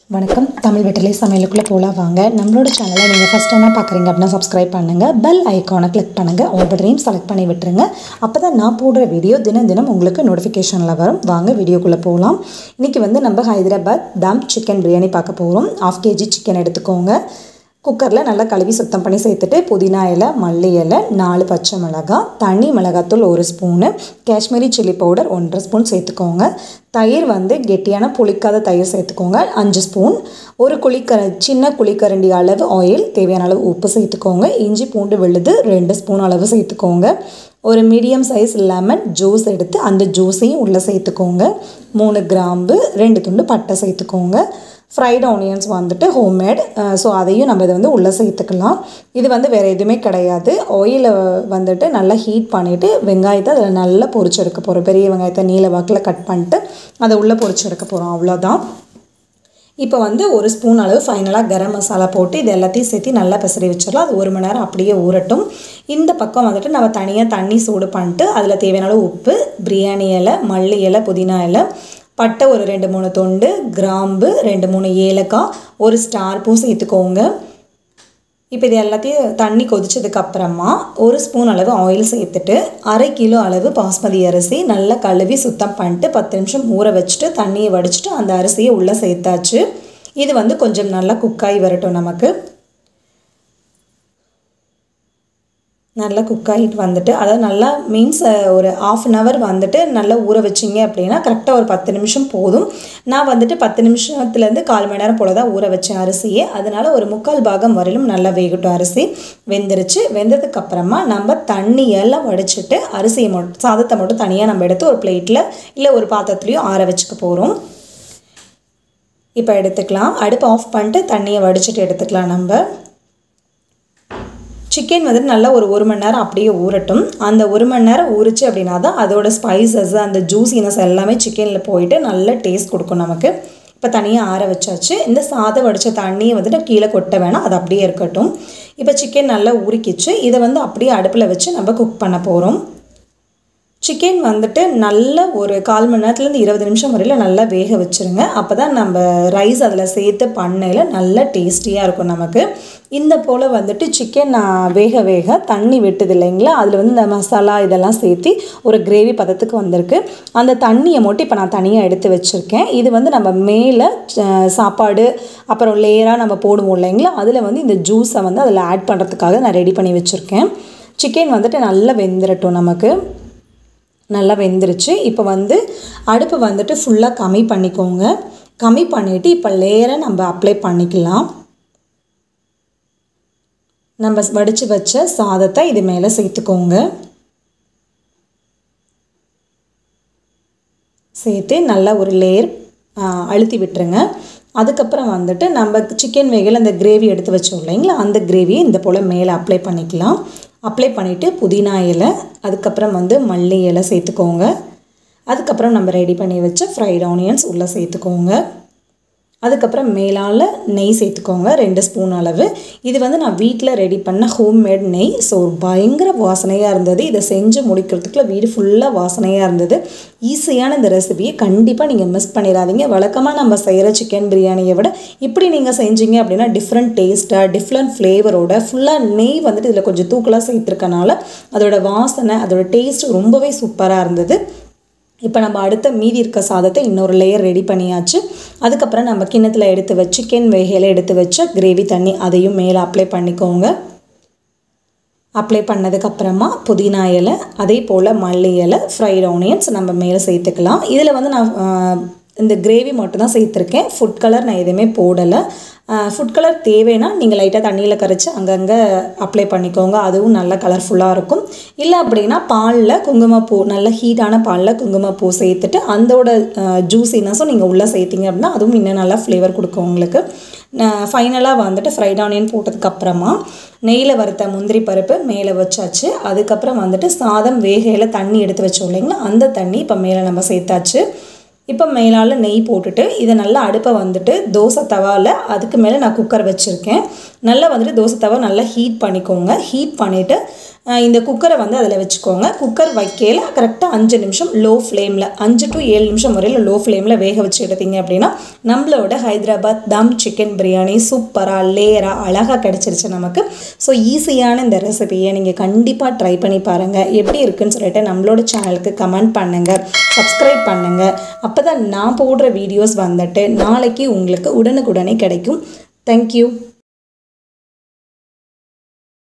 வணக்கம் தமிழ் வெட்டலை சமையலுக்குள்ளே போகலாம் வாங்க நம்மளோட சேனலை நீங்கள் ஃபஸ்ட் டைமாக பார்க்குறீங்க அப்படின்னா சப்ஸ்கிரைப் பண்ணுங்கள் பெல் ஐக்கானை கிளிக் பண்ணுங்கள் ஆல் பட்டனையும் செலக்ட் பண்ணி விட்டுருங்க அப்போ தான் நான் போடுற வீடியோ தினம் தினம் உங்களுக்கு நோட்டிஃபிகேஷனில் வரும் வாங்க வீடியோக்குள்ளே போகலாம் இன்றைக்கி வந்து நம்ம ஹைதராபாத் தம் சிக்கன் பிரியாணி பார்க்க போகிறோம் ஆஃப் கேஜி சிக்கன் எடுத்துக்கோங்க குக்கரில் நல்லா கழுவி சுத்தம் பண்ணி சேர்த்துட்டு புதினா இலை மல்லி இலை நாலு பச்சை மிளகாய் தனி மிளகாத்தூள் ஒரு ஸ்பூனு காஷ்மீரி சில்லி பவுடர் ஒன்றரை ஸ்பூன் சேர்த்துக்கோங்க தயிர் வந்து கெட்டியான புளிக்காத தயிர் சேர்த்துக்கோங்க அஞ்சு ஸ்பூன் ஒரு குழிக்கர சின்ன குழிக்கரண்டி அளவு ஆயில் தேவையான அளவு உப்பு சேர்த்துக்கோங்க இஞ்சி பூண்டு விழுது ரெண்டு ஸ்பூன் அளவு சேர்த்துக்கோங்க ஒரு மீடியம் சைஸ் லெமன் ஜூஸ் எடுத்து அந்த ஜூஸையும் உள்ளே சேர்த்துக்கோங்க மூணு கிராம்பு ரெண்டு துண்டு பட்டை சேர்த்துக்கோங்க ஃப்ரைட் ஆனியன்ஸ் வந்துட்டு ஹோம்மேட் ஸோ அதையும் நம்ம இதை வந்து உள்ளே சேர்த்துக்கலாம் இது வந்து வேறு எதுவுமே கிடையாது ஆயிலை வந்துட்டு நல்லா ஹீட் பண்ணிவிட்டு வெங்காயத்தை அதில் நல்லா பொரிச்செடுக்க போகிறோம் பெரிய வெங்காயத்தை நீல வாக்கில் கட் பண்ணிட்டு அதை உள்ளே பொரிச்செடுக்க போகிறோம் அவ்வளோதான் இப்போ வந்து ஒரு ஸ்பூன் அளவு ஃபைனலாக கரம் மசாலா போட்டு இது எல்லாத்தையும் சேர்த்து நல்லா பிசறி வச்சிடலாம் அது ஒரு மணி நேரம் அப்படியே ஊறட்டும் இந்த பக்கம் வந்துட்டு நம்ம தனியாக தண்ணி சூடு பண்ணிட்டு அதில் தேவையான அளவு உப்பு பிரியாணி இலை மல்லி இலை புதினா இலை பட்டை ஒரு ரெண்டு மூணு தொண்டு கிராம்பு ரெண்டு மூணு ஏலக்காய் ஒரு ஸ்டார் பூ சேர்த்துக்கோங்க இப்போ இது எல்லாத்தையும் தண்ணி கொதிச்சதுக்கு அப்புறமா ஒரு ஸ்பூன் அளவு ஆயில் சேர்த்துட்டு அரை கிலோ அளவு பாஸ்மதி அரிசி நல்லா கழுவி சுத்தம் பண்ணிட்டு பத்து நிமிஷம் ஊற வச்சுட்டு தண்ணியை வடிச்சிட்டு அந்த அரிசியை உள்ளே சேர்த்தாச்சு இது வந்து கொஞ்சம் நல்லா குக்காகி வரட்டும் நமக்கு நல்லா குக் ஆகிட்டு வந்துட்டு அதாவது நல்லா மீன்ஸ் ஒரு ஆஃப் அன் ஹவர் வந்துட்டு நல்லா ஊற வச்சிங்க அப்படின்னா கரெக்டாக ஒரு பத்து நிமிஷம் போதும் நான் வந்துட்டு பத்து நிமிஷத்துலேருந்து கால் மணி நேரம் போல் தான் ஊற வச்சேன் அரிசியே அதனால் ஒரு முக்கால் பாகம் வரையிலும் நல்லா வேகட்டும் அரிசி வெந்துருச்சு வெந்ததுக்கு அப்புறமா நம்ம தண்ணியெல்லாம் வடிச்சிட்டு அரிசியை மட்டும் சாதத்தை மட்டும் தனியாக நம்ம எடுத்து ஒரு பிளேட்டில் இல்லை ஒரு பாத்திரத்துலேயும் ஆற வச்சுக்க போகிறோம் இப்போ எடுத்துக்கலாம் அடுப்பு ஆஃப் பண்ணிட்டு தண்ணியை வடிச்சிட்டு எடுத்துக்கலாம் நம்ம சிக்கன் வந்துட்டு நல்லா ஒரு ஒரு மணி நேரம் அப்படியே ஊறட்டும் அந்த ஒரு மணி நேரம் ஊறிச்சு அப்படின்னா தான் அதோட ஸ்பைசஸ் அந்த ஜூசினஸ் எல்லாமே சிக்கனில் போயிட்டு நல்ல டேஸ்ட் கொடுக்கும் நமக்கு இப்போ தனியாக ஆற வச்சாச்சு இந்த சாதம் வடித்த தண்ணியை வந்துட்டு கீழே கொட்ட வேணாம் அது அப்படியே இருக்கட்டும் இப்போ சிக்கன் நல்லா உருக்கிச்சு இதை வந்து அப்படியே அடுப்பில் வச்சு நம்ம குக் பண்ண போகிறோம் சிக்கன் வந்துட்டு நல்ல ஒரு கால் மணி நேரத்துலேருந்து இருபது நிமிஷம் வரையில் நல்லா வேக வச்சுருங்க அப்போ தான் நம்ம ரைஸ் அதில் சேர்த்து பண்ணையில் நல்லா டேஸ்டியாக இருக்கும் நமக்கு இந்த போல் வந்துட்டு சிக்கன் வேக வேக தண்ணி வெட்டுது இல்லைங்களா அதில் வந்து இந்த மசாலா இதெல்லாம் சேர்த்து ஒரு கிரேவி பதத்துக்கு வந்திருக்கு அந்த தண்ணியை மட்டும் இப்போ நான் தனியாக எடுத்து வச்சுருக்கேன் இது வந்து நம்ம மேலே சாப்பாடு அப்புறம் லேயராக நம்ம போடுவோம் இல்லைங்களா அதில் வந்து இந்த ஜூஸை வந்து அதில் ஆட் பண்ணுறதுக்காக நான் ரெடி பண்ணி வச்சுருக்கேன் சிக்கன் வந்துட்டு நல்லா வெந்துடட்டும் நமக்கு நல்லா வெந்துருச்சு இப்போ வந்து அடுப்பு வந்துட்டு ஃபுல்லாக கம்மி பண்ணிக்கோங்க கம்மி பண்ணிவிட்டு இப்போ லேயரை நம்ம அப்ளை பண்ணிக்கலாம் நம்ம வடித்து வச்ச சாதத்தை இது மேலே சேர்த்துக்கோங்க சேர்த்து நல்லா ஒரு லேயர் அழுத்தி விட்டுருங்க அதுக்கப்புறம் வந்துட்டு நம்ம சிக்கன் வேகையில் அந்த கிரேவி எடுத்து வச்சோம் இல்லைங்களா அந்த கிரேவியை இந்த போல் மேலே அப்ளை பண்ணிக்கலாம் அப்ளை பண்ணிவிட்டு புதினா இலை அதுக்கப்புறம் வந்து மல்லி இலை சேர்த்துக்கோங்க அதுக்கப்புறம் நம்ம ரெடி பண்ணி வச்ச ஃப்ரைட் ஆனியன்ஸ் உள்ளே சேர்த்துக்கோங்க அதுக்கப்புறம் மேலால் நெய் சேர்த்துக்கோங்க ரெண்டு ஸ்பூன் அளவு இது வந்து நான் வீட்டில் ரெடி பண்ண ஹோம்மேட் நெய் ஸோ பயங்கர வாசனையாக இருந்தது இதை செஞ்சு முடிக்கிறதுக்குள்ள வீடு ஃபுல்லாக வாசனையாக இருந்தது ஈஸியான இந்த ரெசிபியை கண்டிப்பாக நீங்கள் மிஸ் பண்ணிடாதீங்க வழக்கமாக நம்ம செய்கிற சிக்கன் பிரியாணியை விட இப்படி நீங்கள் செஞ்சீங்க அப்படின்னா டிஃப்ரெண்ட் டேஸ்ட்டாக டிஃப்ரெண்ட் ஃப்ளேவரோட ஃபுல்லாக நெய் வந்துட்டு இதில் கொஞ்சம் தூக்கலாக சேர்த்துருக்கனால அதோட வாசனை அதோட டேஸ்ட் ரொம்பவே சூப்பராக இருந்தது இப்போ நம்ம அடுத்த மீதி இருக்க சாதத்தை இன்னொரு லேயர் ரெடி பண்ணியாச்சு அதுக்கப்புறம் நம்ம கிண்ணத்தில் எடுத்து வச்சு சிக்கன் வேகையில் எடுத்து வச்ச கிரேவி தண்ணி அதையும் மேலே அப்ளை பண்ணிக்கோங்க அப்ளை பண்ணதுக்கப்புறமா புதினா இலை அதே போல் மல்லி இலை ஃப்ரைட் ஆனியன்ஸ் நம்ம மேலே சேர்த்துக்கலாம் இதில் வந்து நான் இந்த கிரேவி மட்டும் தான் சேர்த்துருக்கேன் ஃபுட் கலர் நான் எதுவுமே போடலை ஃபுட் கலர் தேவைன்னா நீங்கள் லைட்டாக தண்ணியில் கரைச்சி அங்கங்கே அப்ளை பண்ணிக்கோங்க அதுவும் நல்லா கலர்ஃபுல்லாக இருக்கும் இல்லை அப்படின்னா பாலில் குங்குமப்பூ நல்ல ஹீட்டான பாலில் குங்குமப்பூ சேர்த்துட்டு அதோட ஜூஸினஸும் நீங்கள் உள்ளே சேர்த்திங்க அப்படின்னா அதுவும் இன்னும் நல்லா ஃப்ளேவர் கொடுக்கும் உங்களுக்கு ஃபைனலாக வந்துட்டு ஃப்ரைட் ஆனியன் போட்டதுக்கப்புறமா நெய்யில் வறுத்த முந்திரி பருப்பு மேலே வச்சாச்சு அதுக்கப்புறம் வந்துட்டு சாதம் வேகையில் தண்ணி எடுத்து வச்சோம் இல்லைங்களா அந்த தண்ணி இப்போ மேலே நம்ம சேர்த்தாச்சு இப்போ மேலால் நெய் போட்டுட்டு இதை நல்லா அடுப்பை வந்துட்டு தோசை தவாவில் அதுக்கு மேலே நான் குக்கர் வச்சுருக்கேன் நல்லா வந்துட்டு தோசை தவா நல்லா ஹீட் பண்ணிக்கோங்க ஹீட் பண்ணிவிட்டு அஹ் இந்த குக்கரை வந்து அதில் வச்சுக்கோங்க குக்கர் வைக்கையில் கரெக்டாக அஞ்சு நிமிஷம் லோ ஃப்ளேமில் அஞ்சு டு ஏழு நிமிஷம் வரையில் லோ ஃப்ளேமில் வேக வச்சு எடுத்தீங்க அப்படின்னா நம்மளோட ஹைதராபாத் தம் சிக்கன் பிரியாணி சூப்பராக லேயராக அழகாக கிடச்சிருச்சு நமக்கு ஸோ ஈஸியான இந்த ரெசிபியை நீங்கள் கண்டிப்பாக ட்ரை பண்ணி பாருங்கள் எப்படி இருக்குன்னு சொல்லிட்டு நம்மளோட சேனலுக்கு கமெண்ட் பண்ணுங்கள் சப்ஸ்கிரைப் பண்ணுங்கள் அப்போ தான் நான் போடுற வீடியோஸ் வந்துட்டு நாளைக்கு உங்களுக்கு உடனுக்குடனே கிடைக்கும் தேங்க்யூ